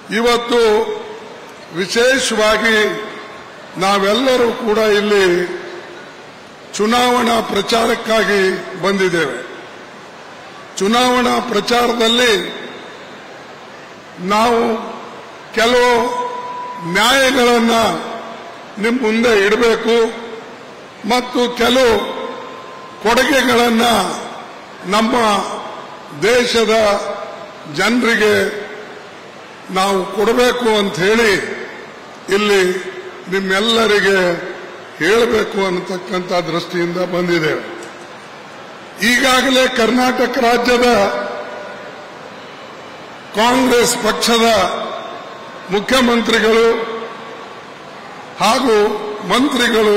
ಇವತ್ತು ವಿಶೇಷವಾಗಿ ನಾವೆಲ್ಲರೂ ಕೂಡ ಇಲ್ಲಿ ಚುನಾವಣಾ ಪ್ರಚಾರಕ್ಕಾಗಿ ಬಂದಿದ್ದೇವೆ ಚುನಾವಣಾ ಪ್ರಚಾರದಲ್ಲಿ ನಾವು ಕೆಲವು ನ್ಯಾಯಗಳನ್ನ ನಿಮ್ಮ ಮುಂದೆ ಇಡಬೇಕು ಮತ್ತು ಕೆಲವು ಕೊಡುಗೆಗಳನ್ನ ನಮ್ಮ ದೇಶದ ಜನರಿಗೆ ನಾವು ಕೊಡಬೇಕು ಅಂತ ಹೇಳಿ ಇಲ್ಲಿ ನಿಮ್ಮೆಲ್ಲರಿಗೆ ಹೇಳಬೇಕು ಅನ್ನತಕ್ಕಂಥ ದೃಷ್ಟಿಯಿಂದ ಬಂದಿದ್ದೇವೆ ಈಗಾಗಲೇ ಕರ್ನಾಟಕ ರಾಜ್ಯದ ಕಾಂಗ್ರೆಸ್ ಪಕ್ಷದ ಮುಖ್ಯಮಂತ್ರಿಗಳು ಹಾಗೂ ಮಂತ್ರಿಗಳು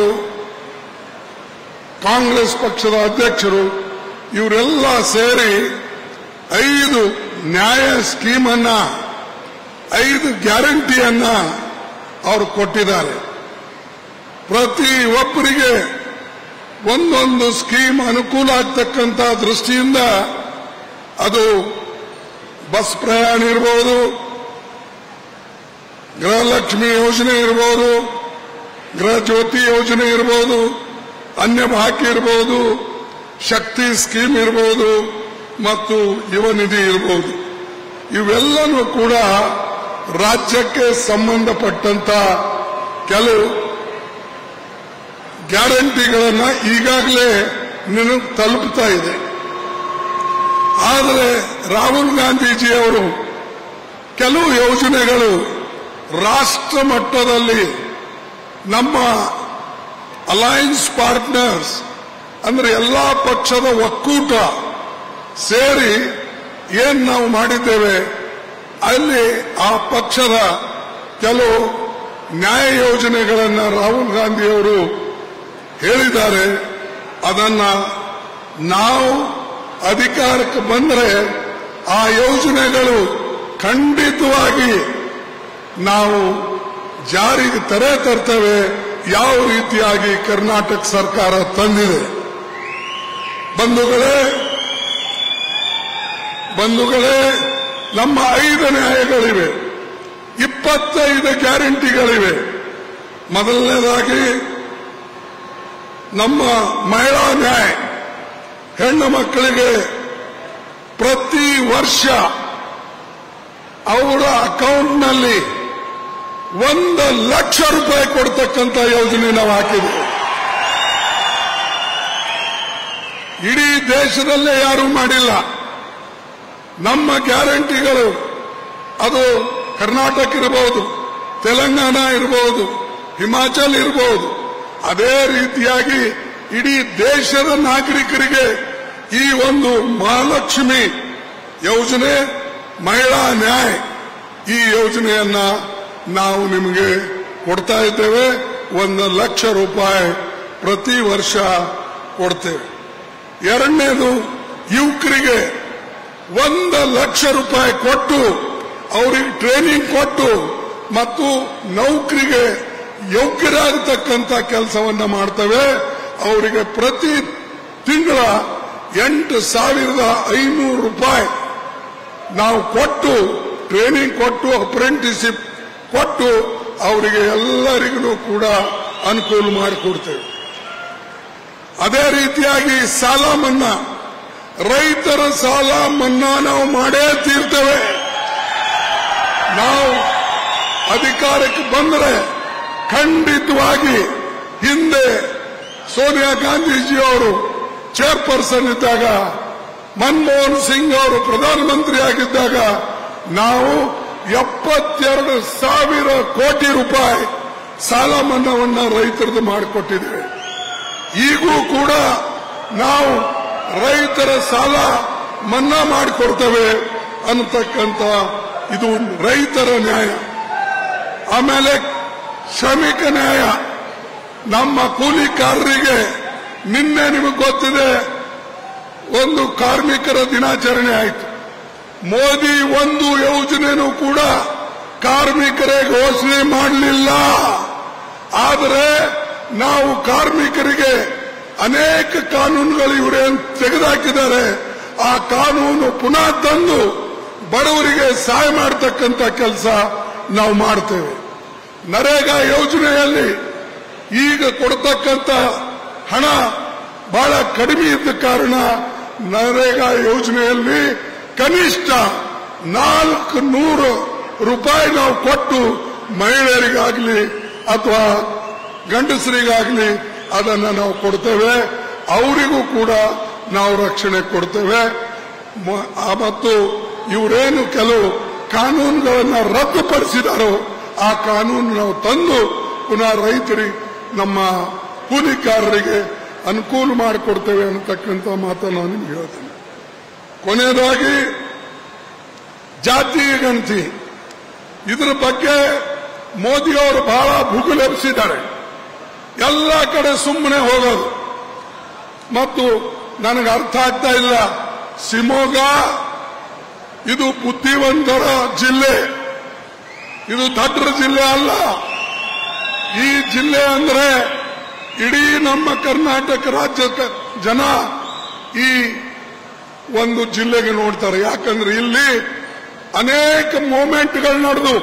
ಕಾಂಗ್ರೆಸ್ ಪಕ್ಷದ ಅಧ್ಯಕ್ಷರು ಇವರೆಲ್ಲ ಸೇರಿ ಐದು ನ್ಯಾಯ ಸ್ಕೀಮನ್ನ ಐದು ಗ್ಯಾರಂಟಿಯನ್ನ ಅವರು ಕೊಟ್ಟಿದ್ದಾರೆ ಪ್ರತಿ ಒಬ್ಬರಿಗೆ ಒಂದೊಂದು ಸ್ಕೀಮ್ ಅನುಕೂಲ ಆಗ್ತಕ್ಕಂಥ ದೃಷ್ಟಿಯಿಂದ ಅದು ಬಸ್ ಪ್ರಯಾಣ ಇರಬಹುದು ಗೃಹಲಕ್ಷ್ಮಿ ಯೋಜನೆ ಇರಬಹುದು ಗೃಹ ಜ್ಯೋತಿ ಯೋಜನೆ ಇರಬಹುದು ಅನ್ಯ ಬಾಕಿ ಇರಬಹುದು ಶಕ್ತಿ ಸ್ಕೀಮ್ ಇರಬಹುದು ಮತ್ತು ಯುವ ನಿಧಿ ಇರಬಹುದು ಇವೆಲ್ಲನೂ ಕೂಡ ರಾಜ್ಯಕ್ಕೆ ಸಂಬಂಧಪಟ್ಟಂತ ಕೆಲವು ಗ್ಯಾರಂಟಿಗಳನ್ನ ಈಗಾಗಲೇ ನಿನಗೆ ತಲುಪ್ತಾ ಇದೆ ಆದರೆ ರಾಹುಲ್ ಗಾಂಧೀಜಿ ಅವರು ಕೆಲವು ಯೋಜನೆಗಳು ರಾಷ್ಟ್ರ ಮಟ್ಟದಲ್ಲಿ ನಮ್ಮ ಅಲಯನ್ಸ್ ಪಾರ್ಟ್ನರ್ಸ್ ಅಂದ್ರೆ ಎಲ್ಲಾ ಪಕ್ಷದ ಒಕ್ಕೂಟ ಸೇರಿ ಏನ್ ನಾವು ಮಾಡಿದ್ದೇವೆ ಅಲ್ಲಿ ಆ ಪಕ್ಷದ ಕೆಲವು ನ್ಯಾಯ ಯೋಜನೆಗಳನ್ನು ರಾಹುಲ್ ಗಾಂಧಿ ಅವರು ಹೇಳಿದ್ದಾರೆ ಅದನ್ನ ನಾವು ಅಧಿಕಾರಕ್ಕೆ ಬಂದರೆ ಆ ಯೋಜನೆಗಳು ಖಂಡಿತವಾಗಿ ನಾವು ಜಾರಿಗೆ ತರೇ ತರ್ತೇವೆ ಯಾವ ರೀತಿಯಾಗಿ ಕರ್ನಾಟಕ ಸರ್ಕಾರ ತಂದಿದೆ ಬಂಧುಗಳೇ ಬಂಧುಗಳೇ ನಮ್ಮ ಐದು ನ್ಯಾಯಗಳಿವೆ ಇಪ್ಪತ್ತೈದು ಗ್ಯಾರಂಟಿಗಳಿವೆ ಮೊದಲನೇದಾಗಿ ನಮ್ಮ ಮಹಿಳಾ ನ್ಯಾಯ ಹೆಣ್ಣು ಮಕ್ಕಳಿಗೆ ಪ್ರತಿ ವರ್ಷ ಅವರ ಅಕೌಂಟ್ನಲ್ಲಿ ಒಂದು ಲಕ್ಷ ರೂಪಾಯಿ ಕೊಡ್ತಕ್ಕಂಥ ಯೋಜನೆ ನಾವು ಹಾಕಿದ್ವಿ ಇಡೀ ದೇಶದಲ್ಲೇ ಯಾರೂ ಮಾಡಿಲ್ಲ ನಮ್ಮ ಗ್ಯಾರಂಟಿಗಳು ಅದು ಕರ್ನಾಟಕ ಇರಬಹುದು ತೆಲಂಗಾಣ ಇರಬಹುದು ಹಿಮಾಚಲ್ ಇರಬಹುದು ಅದೇ ರೀತಿಯಾಗಿ ಇಡೀ ದೇಶದ ನಾಗರಿಕರಿಗೆ ಈ ಒಂದು ಮಹಾಲಕ್ಷ್ಮಿ ಯೋಜನೆ ಮಹಿಳಾ ನ್ಯಾಯ ಈ ಯೋಜನೆಯನ್ನ ನಾವು ನಿಮಗೆ ಕೊಡ್ತಾ ಇದ್ದೇವೆ ಒಂದು ಲಕ್ಷ ರೂಪಾಯಿ ಪ್ರತಿ ವರ್ಷ ಕೊಡ್ತೇವೆ ಎರಡನೇದು ಯುವಕರಿಗೆ ಒಂದು ಲಕ್ಷ ರೂಪಾಯಿ ಕೊಟ್ಟು ಅವರಿಗೆ ಟ್ರೈನಿಂಗ್ ಕೊಟ್ಟು ಮತ್ತು ನೌಕರಿಗೆ ಯೋಗ್ಯರಾಗತಕ್ಕಂಥ ಕೆಲಸವನ್ನ ಮಾಡ್ತೇವೆ ಅವರಿಗೆ ಪ್ರತಿ ತಿಂಗಳ ಎಂಟು ಸಾವಿರದ ಐನೂರು ರೂಪಾಯಿ ನಾವು ಕೊಟ್ಟು ಟ್ರೈನಿಂಗ್ ಕೊಟ್ಟು ಅಪ್ರೆಂಟಿಸಿಪ್ ಕೊಟ್ಟು ಅವರಿಗೆ ಎಲ್ಲರಿಗೂ ಕೂಡ ಅನುಕೂಲ ಮಾಡಿಕೊಡ್ತೇವೆ ಅದೇ ರೀತಿಯಾಗಿ ಸಾಲ ಮನ್ನಾ ರೈತರ ಸಾಲ ಮನ್ನಾ ನಾವು ಮಾಡೇ ತೀರ್ತೇವೆ ನಾವು ಅಧಿಕಾರಕ್ಕೆ ಬಂದರೆ ಖಂಡಿತವಾಗಿ ಹಿಂದೆ ಸೋನಿಯಾ ಗಾಂಧೀಜಿ ಅವರು ಚೇರ್ಪರ್ಸನ್ ಇದ್ದಾಗ ಮನಮೋಹನ್ ಸಿಂಗ್ ಅವರು ಪ್ರಧಾನಮಂತ್ರಿ ಆಗಿದ್ದಾಗ ನಾವು ಎಪ್ಪತ್ತೆರಡು ಸಾವಿರ ಕೋಟಿ ರೂಪಾಯಿ ಸಾಲ ಮನ್ನಾವನ್ನ ರೈತರದ್ದು ಮಾಡಿಕೊಟ್ಟಿದ್ದೇವೆ ಈಗೂ ಕೂಡ ನಾವು ರೈತರ ಸಾಲ ಮನ್ನಾ ಮಾಡಿಕೊಡ್ತೇವೆ ಅನ್ನತಕ್ಕಂಥ ಇದು ರೈತರ ನ್ಯಾಯ ಆಮೇಲೆ ಶ್ರಮಿಕ ನ್ಯಾಯ ನಮ್ಮ ಕೂಲಿಕಾರರಿಗೆ ನಿನ್ನೆ ನಿಮಗೆ ಗೊತ್ತಿದೆ ಒಂದು ಕಾರ್ಮಿಕರ ದಿನಾಚರಣೆ ಆಯಿತು ಮೋದಿ ಒಂದು ಯೋಜನೆನೂ ಕೂಡ ಕಾರ್ಮಿಕರೇ ಘೋಷಣೆ ಮಾಡಲಿಲ್ಲ ಆದರೆ ನಾವು ಕಾರ್ಮಿಕರಿಗೆ ಅನೇಕ ಕಾನೂನುಗಳು ಇವರೇ ತೆಗೆದುಹಾಕಿದ್ದಾರೆ ಆ ಕಾನೂನು ಪುನಃ ತಂದು ಬಡವರಿಗೆ ಸಹಾಯ ಮಾಡತಕ್ಕಂತ ಕೆಲಸ ನಾವು ಮಾಡ್ತೇವೆ ನರೇಗಾ ಯೋಜನೆಯಲ್ಲಿ ಈಗ ಕೊಡ್ತಕ್ಕಂತ ಹಣ ಬಹಳ ಕಡಿಮೆ ಇದ್ದ ಕಾರಣ ನರೇಗಾ ಯೋಜನೆಯಲ್ಲಿ ಕನಿಷ್ಠ ನಾಲ್ಕು ನೂರು ರೂಪಾಯಿ ನಾವು ಕೊಟ್ಟು ಮಹಿಳೆಯರಿಗಾಗಲಿ ಅಥವಾ ಗಂಡಸರಿಗಾಗಲಿ ಅದನ್ನು ನಾವು ಕೊಡ್ತೇವೆ ಅವರಿಗೂ ಕೂಡ ನಾವು ರಕ್ಷಣೆ ಕೊಡ್ತೇವೆ ಮ- ಆ ಮತ್ತು ಇವರೇನು ಕೆಲವು ಕಾನೂನುಗಳನ್ನು ರದ್ದುಪಡಿಸಿದಾರೋ ಆ ಕಾನೂನು ನಾವು ತಂದು ಪುನಃ ರೈತರಿಗೆ ನಮ್ಮ ಕೂಲಿಕಾರರಿಗೆ ಅನುಕೂಲ ಮಾಡಿಕೊಡ್ತೇವೆ ಅನ್ನತಕ್ಕಂಥ ಮಾತನ್ನು ನಾನು ನಿಮ್ಗೆ ಹೇಳ್ತೇನೆ ಕೊನೆಯದಾಗಿ ಜಾತಿ ಗಣತಿ ಇದರ ಬಗ್ಗೆ ಮೋದಿಯವರು ಬಹಳ ಭುಗುಲೆಬ್ಸಿದ್ದಾರೆ ಎಲ್ಲ ಕಡೆ ಸುಮ್ಮನೆ ಹೋಗೋದು ಮತ್ತು ನನಗೆ ಅರ್ಥ ಆಗ್ತಾ ಇಲ್ಲ ಶಿವಮೊಗ್ಗ ಇದು ಬುದ್ಧಿವಂತರ ಜಿಲ್ಲೆ ಇದು ದಡ್ರ ಜಿಲ್ಲೆ ಅಲ್ಲ ಈ ಜಿಲ್ಲೆ ಅಂದ್ರೆ ಇಡೀ ನಮ್ಮ ಕರ್ನಾಟಕ ರಾಜ್ಯದ ಜನ ಈ ಒಂದು ಜಿಲ್ಲೆಗೆ ನೋಡ್ತಾರೆ ಯಾಕಂದ್ರೆ ಇಲ್ಲಿ ಅನೇಕ ಮೂವ್ಮೆಂಟ್ಗಳು ನಡೆದು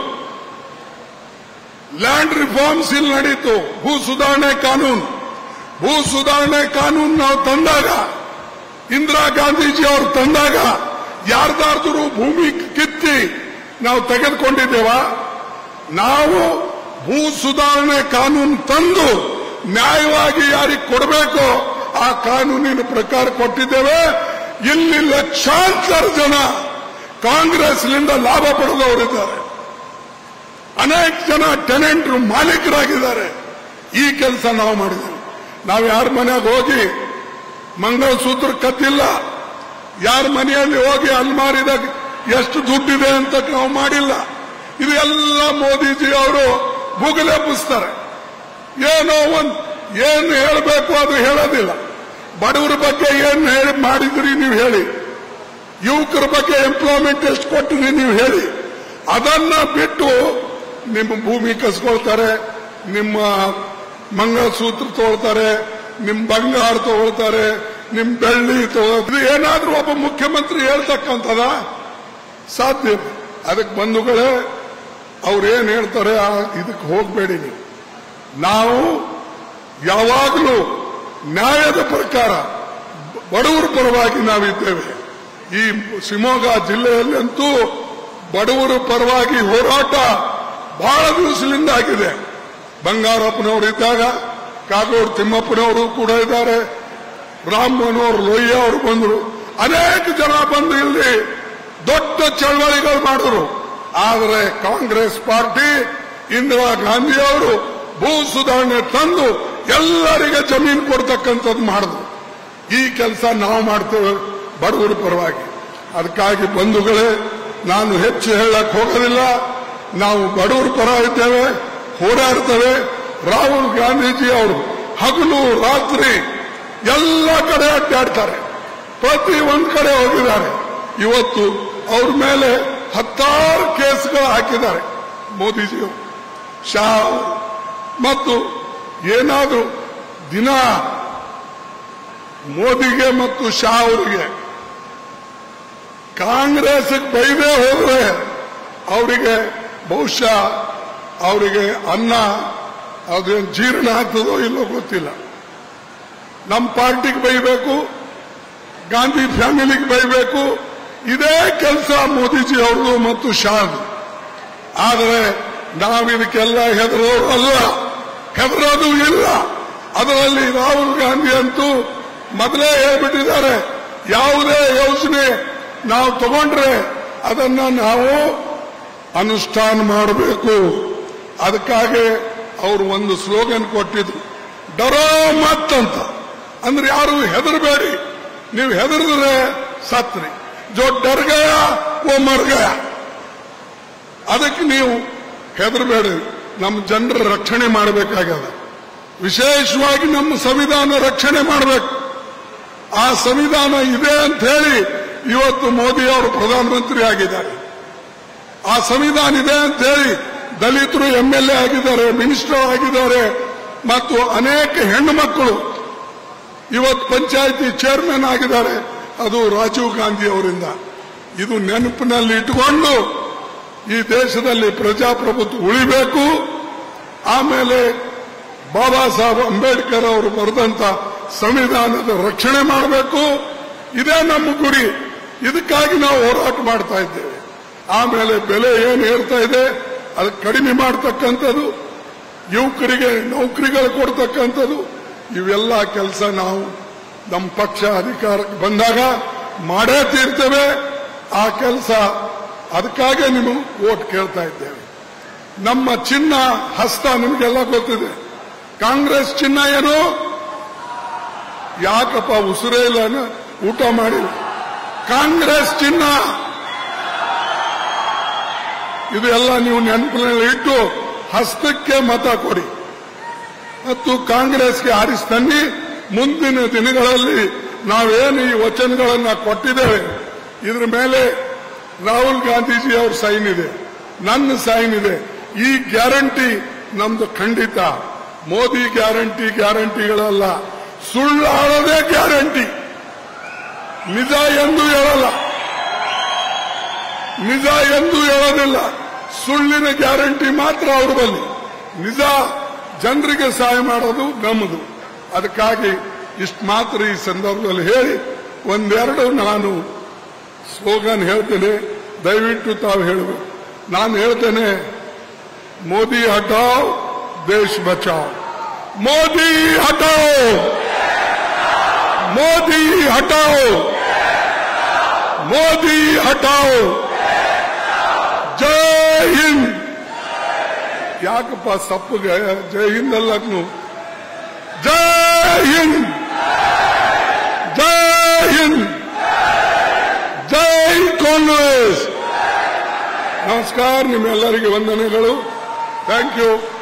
ಲ್ಯಾಂಡ್ ರಿಫಾರ್ಮ್ಸ್ ಇಲ್ಲಿ ನಡೀತು ಭೂ ಸುಧಾರಣೆ ಕಾನೂನು ಭೂ ಸುಧಾರಣೆ ಕಾನೂನು ನಾವು ತಂದಾಗ ಇಂದಿರಾ ಗಾಂಧೀಜಿ ಅವರು ತಂದಾಗ ಯಾರ್ದಾರ್ದ್ರು ಭೂಮಿ ಕಿತ್ತಿ ನಾವು ತೆಗೆದುಕೊಂಡಿದ್ದೇವಾ ನಾವು ಭೂ ಸುಧಾರಣೆ ಕಾನೂನು ತಂದು ನ್ಯಾಯವಾಗಿ ಯಾರಿಗೆ ಕೊಡಬೇಕೋ ಆ ಕಾನೂನಿನ ಪ್ರಕಾರ ಕೊಟ್ಟಿದ್ದೇವೆ ಇಲ್ಲಿ ಲಕ್ಷಾಂತರ ಜನ ಕಾಂಗ್ರೆಸ್ನಿಂದ ಲಾಭ ಪಡೆದವರಿದ್ದಾರೆ ಅನೇಕ ಜನ ಟೆನೆಂಟ್ರು ಮಾಲೀಕರಾಗಿದ್ದಾರೆ ಈ ಕೆಲಸ ನಾವು ಮಾಡಿದ್ದೇವೆ ನಾವು ಯಾರ ಮನೆಗೆ ಹೋಗಿ ಮಂಗಳಸೂತ್ರ ಕತ್ತಿಲ್ಲ ಯಾರ ಮನೆಯಲ್ಲಿ ಹೋಗಿ ಅಲ್ಮಾರಿದಾಗ ಎಷ್ಟು ದುಡ್ಡಿದೆ ಅಂತ ನಾವು ಮಾಡಿಲ್ಲ ಇದು ಎಲ್ಲ ಮೋದಿಜಿ ಅವರು ಭೂಗಲೆಬ್ಬಿಸ್ತಾರೆ ಏನೋ ಒಂದು ಏನು ಹೇಳಬೇಕು ಅದು ಹೇಳೋದಿಲ್ಲ ಬಡವರ ಬಗ್ಗೆ ಏನು ಹೇಳಿ ಮಾಡಿದ್ರಿ ನೀವು ಹೇಳಿ ಯುವಕರ ಬಗ್ಗೆ ಎಂಪ್ಲಾಯ್ಮೆಂಟ್ ಎಷ್ಟು ಕೊಟ್ಟಿರಿ ನೀವು ಹೇಳಿ ಅದನ್ನ ಬಿಟ್ಟು ನಿಮ್ಮ ಭೂಮಿ ಕಸ್ಕೊಳ್ತಾರೆ ನಿಮ್ಮ ಮಂಗಳಸೂತ್ರ ತಗೊಳ್ತಾರೆ ನಿಮ್ಮ ಬಂಗಾರ ತಗೊಳ್ತಾರೆ ನಿಮ್ಮ ಬೆಳ್ಳಿ ತಗೊಳ್ತಾರೆ ಇದು ಏನಾದ್ರೂ ಒಬ್ಬ ಮುಖ್ಯಮಂತ್ರಿ ಹೇಳ್ತಕ್ಕಂಥದ ಸಾಧ್ಯ ಇಲ್ಲ. ಅದಕ್ಕೆ ಬಂಧುಗಳೇ ಅವ್ರೇನ್ ಹೇಳ್ತಾರೆ ಆ ಇದಕ್ಕೆ ಹೋಗಬೇಡಿ ನೀವು ನಾವು ಯಾವಾಗಲೂ ನ್ಯಾಯದ ಪ್ರಕಾರ ಬಡವರ ಪರವಾಗಿ ನಾವಿದ್ದೇವೆ ಈ ಶಿವಮೊಗ್ಗ ಜಿಲ್ಲೆಯಲ್ಲಂತೂ ಬಡವರ ಪರವಾಗಿ ಹೋರಾಟ ಬಹಳ ದಿವಸದಿಂದ ಆಗಿದೆ ಬಂಗಾರಪ್ಪನವರು ಇದ್ದಾಗ ಕಾಗೋಡು ತಿಮ್ಮಪ್ಪನವರು ಕೂಡ ಇದ್ದಾರೆ ರಾಮನವರು ಲೊಯ್ಯ ಅವರು ಬಂದರು ಅನೇಕ ಜನ ಬಂದು ಇಲ್ಲಿ ದೊಡ್ಡ ಚಳವಳಿಗಳು ಮಾಡಿದ್ರು ಆದರೆ ಕಾಂಗ್ರೆಸ್ ಪಾರ್ಟಿ ಇಂದಿರಾ ಗಾಂಧಿ ಅವರು ಭೂ ಸುಧಾರಣೆ ತಂದು ಎಲ್ಲರಿಗೆ ಜಮೀನು ಕೊಡ್ತಕ್ಕಂಥದ್ದು ಮಾಡಿದ್ರು ಈ ಕೆಲಸ ನಾವು ಮಾಡ್ತೇವೆ ಬಡವರ ಪರವಾಗಿ ಅದಕ್ಕಾಗಿ ಬಂಧುಗಳೇ ನಾನು ಹೆಚ್ಚು ಹೇಳಕ್ ಹೋಗೋದಿಲ್ಲ ನಾವು ಬಡವರ ಪರ ಇದ್ದೇವೆ ಹೋರಾಡ್ತೇವೆ ರಾಹುಲ್ ಗಾಂಧೀಜಿ ಅವರು ಹಗಲು ರಾತ್ರಿ ಎಲ್ಲ ಕಡೆ ಅಡ್ಡಾಡ್ತಾರೆ ಪ್ರತಿ ಒಂದ್ ಕಡೆ ಹೋಗಿದ್ದಾರೆ ಇವತ್ತು ಅವ್ರ ಮೇಲೆ ಹತ್ತಾರು ಕೇಸ್ಗಳು ಹಾಕಿದ್ದಾರೆ ಮೋದಿಜಿಯವರು ಶಾ ಅವರು. ಮತ್ತು ಏನಾದರೂ ದಿನ ಮೋದಿಗೆ ಮತ್ತು ಶಾ ಅವರಿಗೆ ಕಾಂಗ್ರೆಸ್ ಬೈದೇ ಹೋದ್ರೆ ಅವರಿಗೆ ಬಹುಶಃ ಅವರಿಗೆ ಅನ್ನ ಅದೇನು ಜೀರ್ಣ ಆಗ್ತದೋ ಇಲ್ಲೋ ಗೊತ್ತಿಲ್ಲ ನಮ್ಮ ಪಾರ್ಟಿಗೆ ಬೈಬೇಕು ಗಾಂಧಿ ಫ್ಯಾಮಿಲಿಗೆ ಬೈಬೇಕು ಇದೇ ಕೆಲಸ ಮೋದಿಜಿ ಅವ್ರದ್ದು ಮತ್ತು ಶಾದ್ ಆದರೆ ನಾವಿದಕ್ಕೆಲ್ಲ ಹೆದರೋರು ಅಲ್ಲ ಹೆದರೋದು ಇಲ್ಲ ಅದರಲ್ಲಿ ರಾಹುಲ್ ಗಾಂಧಿ ಅಂತೂ ಮೊದಲೇ ಹೇಳ್ಬಿಟ್ಟಿದ್ದಾರೆ ಯಾವುದೇ ಯೋಜನೆ ನಾವು ತಗೊಂಡ್ರೆ ಅದನ್ನ ನಾವು ಅನುಷ್ಠಾನ ಮಾಡಬೇಕು ಅದಕ್ಕಾಗಿ ಅವರು ಒಂದು ಸ್ಲೋಗನ್ ಕೊಟ್ಟಿದ್ರು ಡರೋ ಮತ್ ಅಂತ ಅಂದ್ರೆ ಯಾರು ಹೆದರಬೇಡಿ ನೀವು ಹೆದರಿದ್ರೆ ಸತ್ರಿ ಜೋ ಡರ್ ಗಯ ಓ ಮರ್ ಗಯ ಅದಕ್ಕೆ ನೀವು ಹೆದರಬೇಡಿ ನಮ್ಮ ಜನರ ರಕ್ಷಣೆ ಮಾಡಬೇಕಾಗ್ಯದ ವಿಶೇಷವಾಗಿ ನಮ್ಮ ಸಂವಿಧಾನ ರಕ್ಷಣೆ ಮಾಡಬೇಕು ಆ ಸಂವಿಧಾನ ಇದೆ ಅಂತ ಹೇಳಿ ಇವತ್ತು ಮೋದಿ ಅವರು ಪ್ರಧಾನಮಂತ್ರಿ ಆಗಿದ್ದಾರೆ ಆ ಸಂವಿಧಾನ ಇದೆ ಅಂತ ಹೇಳಿ ದಲಿತರು ಎಂ ಎಲ್ ಎ ಆಗಿದ್ದಾರೆ ಮಿನಿಸ್ಟರ್ ಆಗಿದ್ದಾರೆ ಮತ್ತು ಅನೇಕ ಹೆಣ್ಣು ಮಕ್ಕಳು ಇವತ್ತು ಪಂಚಾಯತಿ ಚೇರ್ಮನ್ ಆಗಿದ್ದಾರೆ ಅದು ರಾಜೀವ್ ಗಾಂಧಿ ಅವರಿಂದ ಇದು ನೆನಪಿನಲ್ಲಿ ಇಟ್ಟುಕೊಂಡು ಈ ದೇಶದಲ್ಲಿ ಪ್ರಜಾಪ್ರಭುತ್ವ ಉಳಿಬೇಕು ಆಮೇಲೆ ಬಾಬಾ ಸಾಹೇಬ್ ಅಂಬೇಡ್ಕರ್ ಅವರು ಬರೆದಂತ ಸಂವಿಧಾನದ ರಕ್ಷಣೆ ಮಾಡಬೇಕು ಇದೇ ನಮ್ಮ ಗುರಿ ಇದಕ್ಕಾಗಿ ನಾವು ಹೋರಾಟ ಮಾಡ್ತಾ ಇದ್ದೇವೆ ಆಮೇಲೆ ಬೆಲೆ ಏನು ಏರ್ತಾ ಇದೆ ಅದು ಕಡಿಮೆ ಮಾಡತಕ್ಕಂಥದ್ದು ಯುವಕರಿಗೆ ನೌಕರಿಗಳು ಕೊಡ್ತಕ್ಕಂಥದ್ದು ಇವೆಲ್ಲ ಕೆಲಸ ನಾವು ನಮ್ಮ ಪಕ್ಷ ಅಧಿಕಾರಕ್ಕೆ ಬಂದಾಗ ಮಾಡೇ ತೀರ್ತೇವೆ ಆ ಕೆಲಸ ಅದಕ್ಕಾಗಿ ನಿಮಗೆ ಓಟ್ ಕೇಳ್ತಾ ಇದ್ದೇವೆ ನಮ್ಮ ಚಿನ್ನ ಹಸ್ತ ನಿಮಗೆಲ್ಲ ಗೊತ್ತಿದೆ ಕಾಂಗ್ರೆಸ್ ಚಿನ್ನ ಏನು ಯಾಕಪ್ಪ ಉಸಿರೇ ಇಲ್ಲ ಅನ್ನೋ ಊಟ ಮಾಡಿಲ್ಲ ಕಾಂಗ್ರೆಸ್ ಚಿನ್ನ ಇದು ಎಲ್ಲ ನೀವು ನೆನಪಿನಲ್ಲಿ ಇಟ್ಟು ಹಸ್ತಕ್ಕೆ ಮತ ಕೊಡಿ ಮತ್ತು ಕಾಂಗ್ರೆಸ್ಗೆ ಆರಿಸ್ತನ್ನಿ ಮುಂದಿನ ದಿನಗಳಲ್ಲಿ ನಾವೇನು ಈ ವಚನಗಳನ್ನ ಕೊಟ್ಟಿದ್ದೇವೆ ಇದ್ರ ಮೇಲೆ ರಾಹುಲ್ ಗಾಂಧೀಜಿ ಅವ್ರ ಸೈನ್ ಇದೆ ನನ್ನ ಸೈನ್ ಇದೆ ಈ ಗ್ಯಾರಂಟಿ ನಮ್ದು ಖಂಡಿತ ಮೋದಿ ಗ್ಯಾರಂಟಿ ಗ್ಯಾರಂಟಿಗಳಲ್ಲ ಸುಳ್ಳು ಆಡೋದೇ ಗ್ಯಾರಂಟಿ ನಿಜ ಎಂದು ಹೇಳಲ್ಲ ನಿಜ ಎಂದು ಹೇಳೋದಿಲ್ಲ ಸುಳ್ಳಿನ ಗ್ಯಾರಂಟಿ ಮಾತ್ರ ಅವರು ಬಲ್ಲಿ ನಿಜ ಜನರಿಗೆ ಸಹಾಯ ಮಾಡೋದು ನಮ್ಮದು ಅದಕ್ಕಾಗಿ ಇಷ್ಟು ಮಾತ್ರ ಈ ಸಂದರ್ಭದಲ್ಲಿ ಹೇಳಿ ಒಂದೆರಡು ನಾನು ಸ್ಲೋಗನ್ ಹೇಳ್ತೇನೆ ದಯವಿಟ್ಟು ತಾವು ಹೇಳಬೇಕು ನಾನು ಹೇಳ್ತೇನೆ ಮೋದಿ ಹಟಾವ್ ದೇಶ ಬಚಾವ್ ಮೋದಿ ಹಟಾವ್ ಮೋದಿ ಹಟಾವ್ ಮೋದಿ ಹಟಾವ್ ಜೈ ಹಿಂದ್ ಯಾಕಪ್ಪ ಸಪ್ಪಗೆ ಜೈ ಹಿಂದ್ ಅಲ್ಲಕ್ನು ಜೈ ಹಿಂದ್ ಜೈ ಹಿಂದ್ ಜೈ ಕಾಂಗ್ರೆಸ್ ನಮಸ್ಕಾರ ನಿಮ್ಮೆಲ್ಲರಿಗೆ ವಂದನೆಗಳು ಥ್ಯಾಂಕ್ ಯು